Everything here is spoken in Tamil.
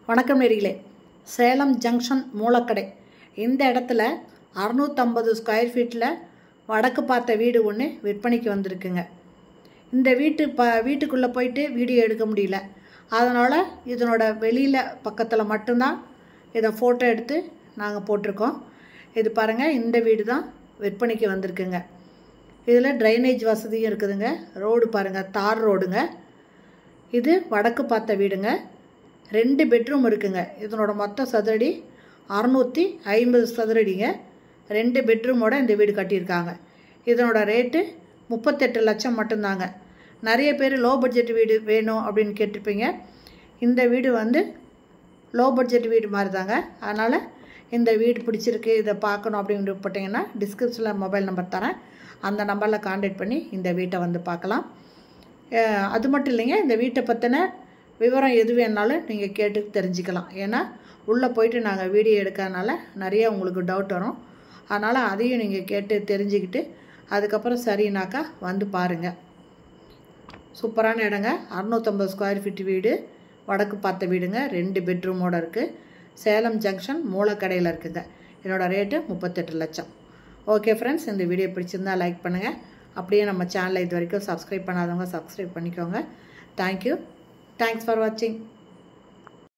வணக்கம் நேரிகளே சேலம் ஜங்ஷன் மூலக்கடை இந்த இடத்துல அறநூற்றம்பது ஸ்கொயர் ஃபீட்டில் வடக்கு பார்த்த வீடு ஒன்று விற்பனைக்கு வந்திருக்குங்க இந்த வீட்டு ப வீட்டுக்குள்ளே போயிட்டு வீடியோ எடுக்க முடியல அதனால் இதனோட வெளியில் பக்கத்தில் மட்டும்தான் இதை ஃபோட்டோ எடுத்து நாங்கள் போட்டிருக்கோம் இது பாருங்கள் இந்த வீடு தான் விற்பனைக்கு வந்திருக்குங்க இதில் ட்ரைனேஜ் வசதியும் இருக்குதுங்க ரோடு பாருங்கள் தார் ரோடுங்க இது வடக்கு பார்த்த வீடுங்க ரெண்டு பெட்ரூம் இருக்குங்க இதனோட மொத்த சதுரடி அறநூற்றி ஐம்பது சதுரடிங்க ரெண்டு பெட்ரூமோட இந்த வீடு கட்டியிருக்காங்க இதனோட ரேட்டு முப்பத்தெட்டு லட்சம் மட்டும்தாங்க நிறைய பேர் லோ பட்ஜெட் வீடு வேணும் அப்படின்னு கேட்டிருப்பீங்க இந்த வீடு வந்து லோ பட்ஜெட் வீடு மாதிரி தாங்க அதனால் இந்த வீடு பிடிச்சிருக்கு இதை பார்க்கணும் அப்படின்னு போட்டிங்கன்னா டிஸ்கிரிப்ஷனில் மொபைல் நம்பர் தரேன் அந்த நம்பரில் காண்டாக்ட் பண்ணி இந்த வீட்டை வந்து பார்க்கலாம் அஹ் அது மட்டும் இல்லைங்க இந்த வீட்டை பற்றின விவரம் எது வேணாலும் நீங்கள் கேட்டு தெரிஞ்சுக்கலாம் ஏன்னா உள்ளே போயிட்டு நாங்கள் வீடியோ எடுக்கிறதுனால நிறைய உங்களுக்கு டவுட் வரும் அதனால் அதையும் நீங்கள் கேட்டு தெரிஞ்சுக்கிட்டு அதுக்கப்புறம் சரினாக்கா வந்து பாருங்கள் சூப்பரான இடங்க அறநூற்றம்பது ஸ்கொயர் ஃபீட் வீடு வடக்கு பார்த்த வீடுங்க ரெண்டு பெட்ரூமோடு இருக்குது சேலம் ஜங்ஷன் மூலக்கடையில் இருக்குங்க என்னோடய ரேட்டு முப்பத்தெட்டு லட்சம் ஓகே ஃப்ரெண்ட்ஸ் இந்த வீடியோ பிடிச்சிருந்தா லைக் பண்ணுங்கள் அப்படியே நம்ம சேனலை இது வரைக்கும் சப்ஸ்கிரைப் பண்ணாதவங்க சப்ஸ்கிரைப் பண்ணிக்கோங்க தேங்க்யூ தேங்க்ஸ் ஃபார் வாட்சிங்